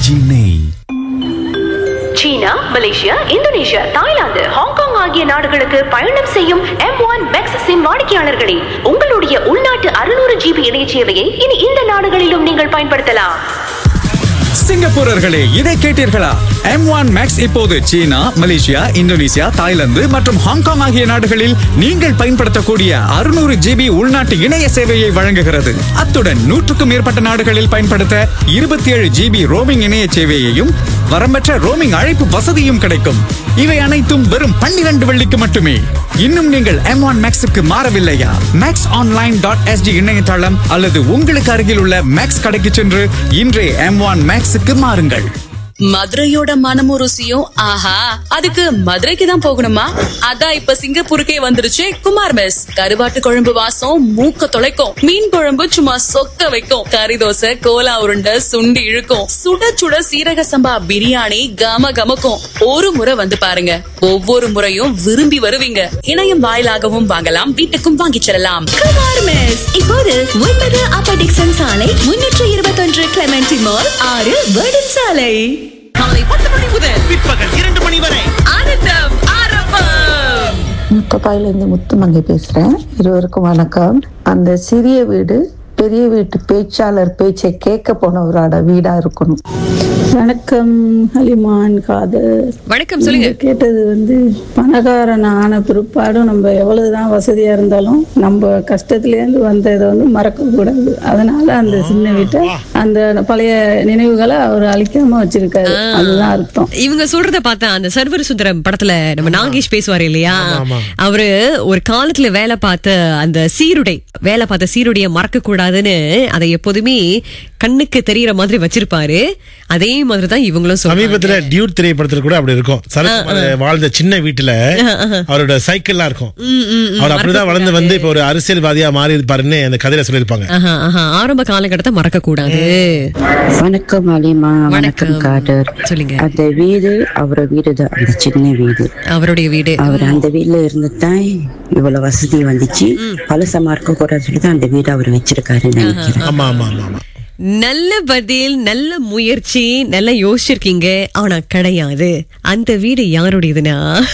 SG நெய் China Malaysia Indonesia Thailand Hong Kong ஆகிய நாடுகளுக்கு பயணம் செய்யும் எம் ஒன் மேக்ஸ் சிம் வாடிக்கையாளர்களே உங்களுடைய உள்நாட்டு அறுநூறு ஜிபி இணைய சேவையை இனி இந்த நாடுகளிலும் நீங்கள் பயன்படுத்தலாம் சிங்கப்பூரர்களே இதை கேட்டீர்களா எம் ஒன் மேக்ஸ் இப்போது சீனா மலேசியா இந்தோனேசியா தாய்லாந்து மற்றும் ஹாங்காங் ஆகிய நாடுகளில் நீங்கள் பயன்படுத்தக்கூடிய அறுநூறு ஜிபி உள்நாட்டு இணைய சேவையை வழங்குகிறது அத்துடன் நூற்றுக்கும் மேற்பட்ட நாடுகளில் பயன்படுத்த இருபத்தி ஏழு ஜிபி ரோமிங் இணைய சேவையையும் வரம்பற்ற ரோமிங் அழைப்பு வசதியும் கிடைக்கும் இவை அனைத்தும் வெறும் பன்னிரண்டு வெள்ளிக்கு மட்டுமே இன்னும் நீங்கள் எம் ஒன் மேக்ஸுக்கு மாறவில்லையா மேக்ஸ் ஆன்லைன் டாட் எஸ்டி இணையதளம் அல்லது உங்களுக்கு அருகில் உள்ள மேக்ஸ் கடைக்கு சென்று இன்றே எம் ஒன் மேக்ஸுக்கு மாறுங்கள் மதுரையோட மனமும் ருசியும் ஆஹா அதுக்கு மதுரைக்கு தான் போகணுமா அதான் இப்ப சிங்கப்பூருக்கே வந்துருச்சு குமார் மெஸ் கருவாட்டு குழம்பு வாசம் மூக்க தொலைக்கும் மீன் குழம்பு சும்மா சொக்க வைக்கும் கறி தோசை கோலா உருண்டை சுண்டி இழுக்கும் சுட சுட சீரக சம்பா பிரியாணி கம கமக்கும் ஒரு முறை வந்து பாருங்க ஒவ்வொரு முறையும் விரும்பி வருவீங்க இணையம் வாயிலாகவும் வாங்கலாம் வீட்டுக்கும் வாங்கிச் செல்லலாம் குமார் மெஸ் இப்போது ஒன்பது அப்பர் டிக்சன் சாலை முன்னூற்று இருபத்தொன்று கிளமெண்டி மால் ஆறு வேர்டன் சாலை காலை பத்து மணி முதல் பிற்பகல் இரண்டு மணி வரை ஆனந்தம் ஆரம்பம் முத்தப்பாயிலிருந்து முத்துமங்கை பேசுறேன் இருவருக்கும் வணக்கம் அந்த சிறிய வீடு பெரிய வீட்டு பேச்சாளர் பேச்சை கேட்க போனவரோட வீடா இருக்கணும் வணக்கம் ஹலிமான் காதர் வணக்கம் சொல்லுங்க நீங்க கேட்டது வந்து பணக்காரன் ஆன பிற்பாடும் நம்ம எவ்வளவுதான் வசதியா இருந்தாலும் நம்ம கஷ்டத்துலேருந்து வந்ததை வந்து மறக்க கூடாது அதனால அந்த சின்ன வீட்டை அந்த பழைய நினைவுகளை அவர் அழிக்காம வச்சிருக்காரு அதுதான் அர்த்தம் இவங்க சொல்றத பார்த்தா அந்த சர்வர் சுந்தரம் படத்துல நம்ம நாகேஷ் பேசுவாரு இல்லையா அவரு ஒரு காலத்துல வேலை பார்த்த அந்த சீருடை வேலை பார்த்த சீருடைய மறக்க கூடாதுன்னு அதை எப்போதுமே கண்ணுக்கு தெரியற மாதிரி வச்சிருப்பாரு அதே மாதிரிதான் இவங்களும் சொல்றாங்க சமீபத்துல டியூட் திரைப்படத்துல கூட அப்படி இருக்கும் சரத்குமார் வாழ்ந்த சின்ன வீட்டுல அவரோட சைக்கிள்லாம் இருக்கும் அவர் அப்படிதான் வளர்ந்து வந்து இப்ப ஒரு அரசியல்வாதியா மாறி இருப்பாருன்னு அந்த கதையில சொல்லியிருப்பாங்க ஆஹா, ஆஹா. ஆரம்ப காலகட்டத்தை மறக்க கூடாது வணக்கம் அலிமா வணக்கம். வணக்கம் காதர் சொல்லுங்க. அந்த வீடு அவரோட வீடு தான் அந்த சின்ன வீடு அவருடைய வீடு அவர் அந்த வீட்ல இருந்து தான் இவ்வளவு வசதி வந்துச்சு பழசமா இருக்க கூடாது சொல்லி தான் அந்த வீடு அவர் வச்சிருக்காருன்னு நினைக்கிறேன் ஆமா ஆமா ஆமா ஆமா நல்ல பதில் நல்ல முயற்சி நல்லா யோசிச்சிருக்கீங்க ஆனா கிடையாது அந்த வீடு யாருடையதுன்னா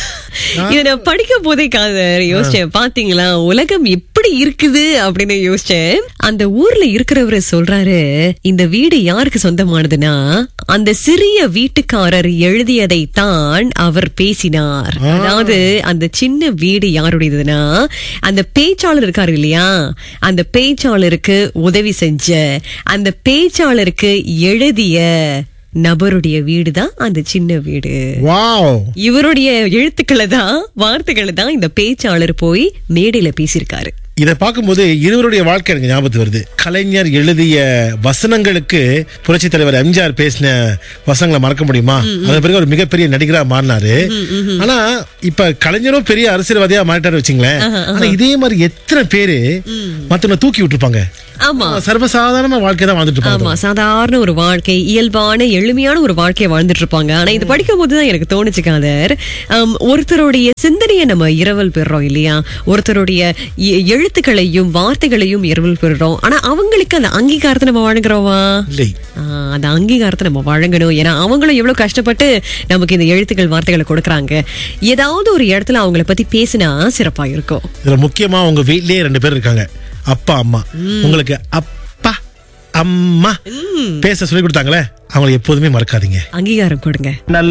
இத நான் படிக்க போதே காதர் யோசிச்சேன் பாத்தீங்களா உலகம் எப்படி இருக்குது அப்படின்னு யோசிச்சேன் அந்த ஊர்ல இருக்கிறவரு சொல்றாரு இந்த வீடு யாருக்கு சொந்தமானதுன்னா அந்த சிறிய வீட்டுக்காரர் எழுதியதை தான் அவர் பேசினார் அதாவது அந்த சின்ன வீடு யாருடையதுன்னா அந்த பேச்சாளர் இருக்காரு இல்லையா அந்த பேச்சாளருக்கு உதவி செஞ்ச அந்த பேச்சாளருக்கு எழுதிய நபருடைய வீடு தான் அந்த சின்ன வீடு வாவ் இவருடைய எழுத்துக்களை தான் வார்த்தைகளை தான் இந்த பேச்சாளர் போய் மேடையில பேசியிருக்காரு இதை பார்க்கும்போது இருவருடைய வாழ்க்கை எனக்கு ஞாபகத்து வருது கலைஞர் எழுதிய வசனங்களுக்கு புரட்சி தலைவர் எம்ஜிஆர் பேசின வசனங்களை மறக்க முடியுமா அதன் பிறகு ஒரு மிகப்பெரிய நடிகரா மாறினாரு ஆனா இப்ப கலைஞரும் பெரிய அரசியல்வாதியா மாறிட்டாரு வச்சுங்களேன் ஆனா இதே மாதிரி எத்தனை பேரு மத்தவங்க தூக்கி விட்டுருப்பாங்க ஆமா சர்வசாதாரண வாழ்க்கை தான் வாழ்ந்துட்டு இருப்பாங்க ஆமா சாதாரண ஒரு வாழ்க்கை இயல்பான எளிமையான ஒரு வாழ்க்கையை வாழ்ந்துட்டு இருப்பாங்க ஆனா இது படிக்கும் போதுதான் எனக்கு தோணுச்சு காதர் ஆம், ஒருத்தருடைய சிந்தனையை நம்ம இரவல் பெறுறோம் இல்லையா ஒருத்தருடைய எ- எழுத்துக்களையும் வார்த்தைகளையும் இரவல் பெறுறோம் ஆனா அவங்களுக்கு அந்த அங்கீகாரத்தை நம்ம வழங்குறோமா இல்லை ஆ, அந்த அங்கீகாரத்தை நம்ம வழங்கணும் ஏன்னா அவங்களும் எவ்வளவு கஷ்டப்பட்டு நமக்கு இந்த எழுத்துக்கள் வார்த்தைகளை கொடுக்கறாங்க ஏதாவது ஒரு இடத்துல அவங்கள பத்தி பேசினா சிறப்பா இருக்கும் இதுல முக்கியமா உங்க வீட்லயே ரெண்டு பேர் இருக்காங்க அப்பா அம்மா உங்களுக்கு அப்பா அம்மா பேச சொல்லி கொடுத்தாங்களே அவங்களை எப்போதுமே மறக்காதீங்க அங்கீகாரம் கொடுங்க நல்ல